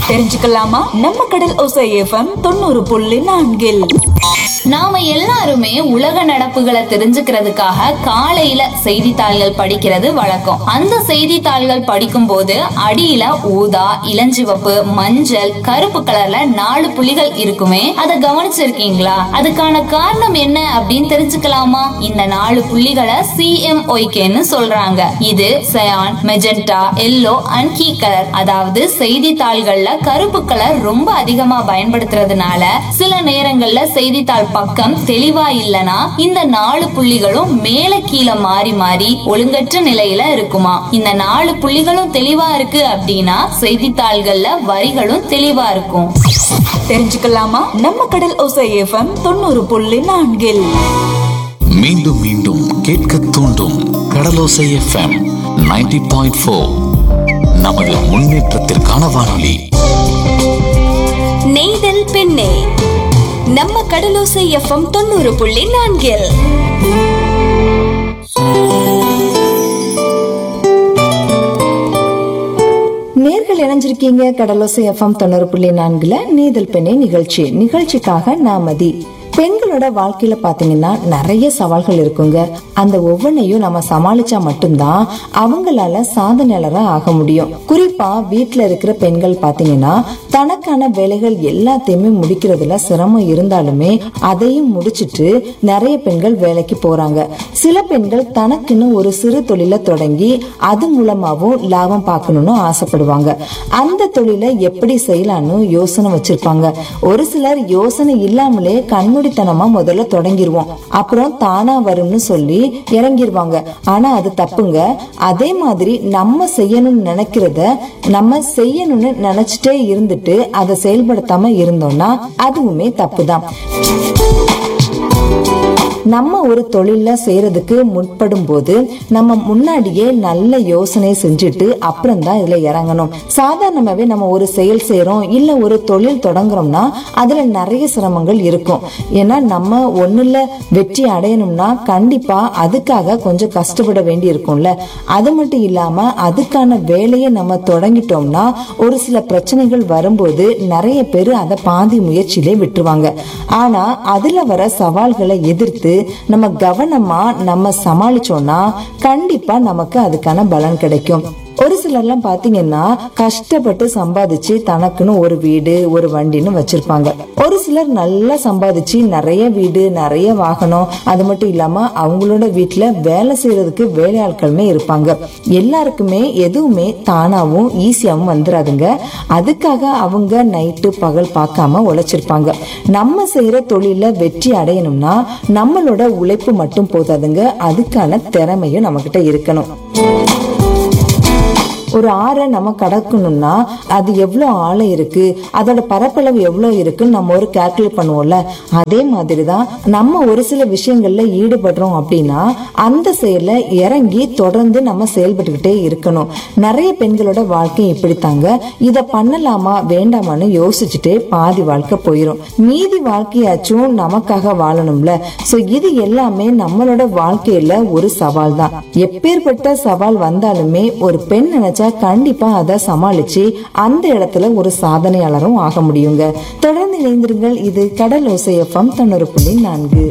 தெரிஞ்சுக்கலாமா நம்ம கடல் ஒசை எஃப்எம் தொண்ணூறு புள்ளி நான்கில் நாம எல்லாருமே உலக நடப்புகளை தெரிஞ்சுக்கிறதுக்காக காலையில செய்தித்தாள்கள் படிக்கிறது வழக்கம் அந்த செய்தித்தாள்கள் படிக்கும் போது அடியில ஊதா இளஞ்சிவப்பு மஞ்சள் கருப்பு கலர்ல நாலு புள்ளிகள் இருக்குமே அதை கவனிச்சிருக்கீங்களா அதுக்கான காரணம் என்ன அப்படின்னு தெரிஞ்சுக்கலாமா இந்த நாலு புள்ளிகளை சிஎம்ஒய்கேன்னு சொல்றாங்க இது cyan magenta yellow and key colour அதாவது செய்தித்தாள்கள்ல கருப்பு கலர் ரொம்ப அதிகமா பயன்படுத்துறதுனால சில நேரங்கள்ல செய்தித்தாள் பக்கம் தெளிவா இல்லனா இந்த நாலு புள்ளிகளும் மேல கீழே மாறி மாறி ஒழுங்கற்ற நிலையில இருக்குமா இந்த நாலு புள்ளிகளும் தெளிவா இருக்கு அப்படின்னா செய்தித்தாள்கள்ல வரிகளும் தெளிவா இருக்கும் தெரிஞ்சுக்கலாமா நம்ம கடல் ஒசை எஃப்எம் தொண்ணூறு புள்ளி நான்கில் மீண்டும் மீண்டும் கேட்க தூண்டும் கடலோசை எஃப்எம் 90.4 பாயிண்ட் ஃபோர் நமது முன்னேற்றத்திற்கான வானொலி நெய்தல் பெண்ணே நம்ம கடலோசை எஃப்எம் தொண்ணூறு புள்ளி நான்கில் நேர்கள் இணைஞ்சிருக்கீங்க கடலோசை எஃப்எம் தொண்ணூறு புள்ளி நான்குல நீதல் பெண்ணை நிகழ்ச்சி நிகழ்ச்சிக்காக நாமதி பெண்களோட வாழ்க்கையில பாத்தீங்கன்னா நிறைய சவால்கள் இருக்குங்க அந்த ஒவ்வொன்றையும் நம்ம சமாளிச்சா மட்டும்தான் அவங்களால சாதனையாளரா ஆக முடியும் குறிப்பா வீட்டுல இருக்கிற பெண்கள் பாத்தீங்கன்னா தனக்கான வேலைகள் எல்லாத்தையுமே முடிக்கிறதுல சிரமம் இருந்தாலுமே அதையும் முடிச்சிட்டு நிறைய பெண்கள் வேலைக்கு போறாங்க சில பெண்கள் தனக்குன்னு ஒரு சிறு தொழிலை தொடங்கி அது மூலமாவும் லாபம் பார்க்கணும்னு ஆசைப்படுவாங்க அந்த தொழிலை எப்படி செய்யலாம்னு யோசனை வச்சிருப்பாங்க ஒரு சிலர் யோசனை இல்லாமலே கண்மூடித்தனமா முதல்ல தொடங்கிருவோம் அப்புறம் தானா வரும்னு சொல்லி இறங்கிருவாங்க ஆனா அது தப்புங்க அதே மாதிரி நம்ம செய்யணும்னு நினைக்கிறத நம்ம செய்யணும்னு நினைச்சிட்டே இருந்துட்டு அதை செயல்படுத்தாம இருந்தோம்னா அதுவுமே தப்புதான் நம்ம ஒரு தொழில செய்யறதுக்கு முற்படும் போது நம்ம முன்னாடியே நல்ல யோசனை செஞ்சுட்டு அப்புறம் தான் இதுல இறங்கணும் சாதாரணமாவே நம்ம ஒரு செயல் செய்யறோம் இல்ல ஒரு தொழில் தொடங்குறோம்னா அதுல நிறைய சிரமங்கள் இருக்கும் ஏன்னா நம்ம ஒண்ணுல வெற்றி அடையணும்னா கண்டிப்பா அதுக்காக கொஞ்சம் கஷ்டப்பட வேண்டி இருக்கும்ல அது மட்டும் இல்லாம அதுக்கான வேலையை நம்ம தொடங்கிட்டோம்னா ஒரு சில பிரச்சனைகள் வரும்போது நிறைய பேர் அதை பாதி முயற்சியிலே விட்டுருவாங்க ஆனா அதுல வர சவால்களை எதிர்த்து நம்ம கவனமா நம்ம சமாளிச்சோம்னா கண்டிப்பா நமக்கு அதுக்கான பலன் கிடைக்கும் ஒரு சிலர்லாம் பாத்தீங்கன்னா கஷ்டப்பட்டு சம்பாதிச்சு தனக்குன்னு ஒரு வீடு ஒரு வண்டின்னு வச்சிருப்பாங்க ஒரு சிலர் நல்லா சம்பாதிச்சு நிறைய வீடு நிறைய வாகனம் அது மட்டும் இல்லாம அவங்களோட வீட்டுல வேலை செய்யறதுக்கு வேலையாட்களுமே இருப்பாங்க எல்லாருக்குமே எதுவுமே தானாவும் ஈஸியாவும் வந்துடாதுங்க அதுக்காக அவங்க நைட்டு பகல் பார்க்காம உழைச்சிருப்பாங்க நம்ம செய்யற தொழில வெற்றி அடையணும்னா நம்மளோட உழைப்பு மட்டும் போதாதுங்க அதுக்கான திறமையும் நம்ம கிட்ட இருக்கணும் ஒரு ஆறை நம்ம கடக்கணும்னா அது எவ்வளோ ஆழம் இருக்கு அதோட பரப்பளவு எவ்வளோ இருக்குன்னு நம்ம ஒரு கால்குலேட் பண்ணுவோம்ல அதே மாதிரி தான் நம்ம ஒரு சில விஷயங்கள்ல ஈடுபடுறோம் அப்படின்னா அந்த செயலை இறங்கி தொடர்ந்து நம்ம செயல்பட்டுக்கிட்டே இருக்கணும் நிறைய பெண்களோட வாழ்க்கை இப்படித்தாங்க இதை பண்ணலாமா வேண்டாமான்னு யோசிச்சுட்டே பாதி வாழ்க்கை போயிடும் மீதி வாழ்க்கையாச்சும் நமக்காக வாழணும்ல சோ இது எல்லாமே நம்மளோட வாழ்க்கையில ஒரு சவால் தான் எப்பேற்பட்ட சவால் வந்தாலுமே ஒரு பெண் நினைச்சா கண்டிப்பா அதை சமாளிச்சு அந்த இடத்துல ஒரு சாதனையாளரும் ஆக முடியுங்க தொடர்ந்து இணைந்திருங்கள் இது கடல் ஓசை எஃப்எம் தொண்ணூறு புள்ளி நான்கு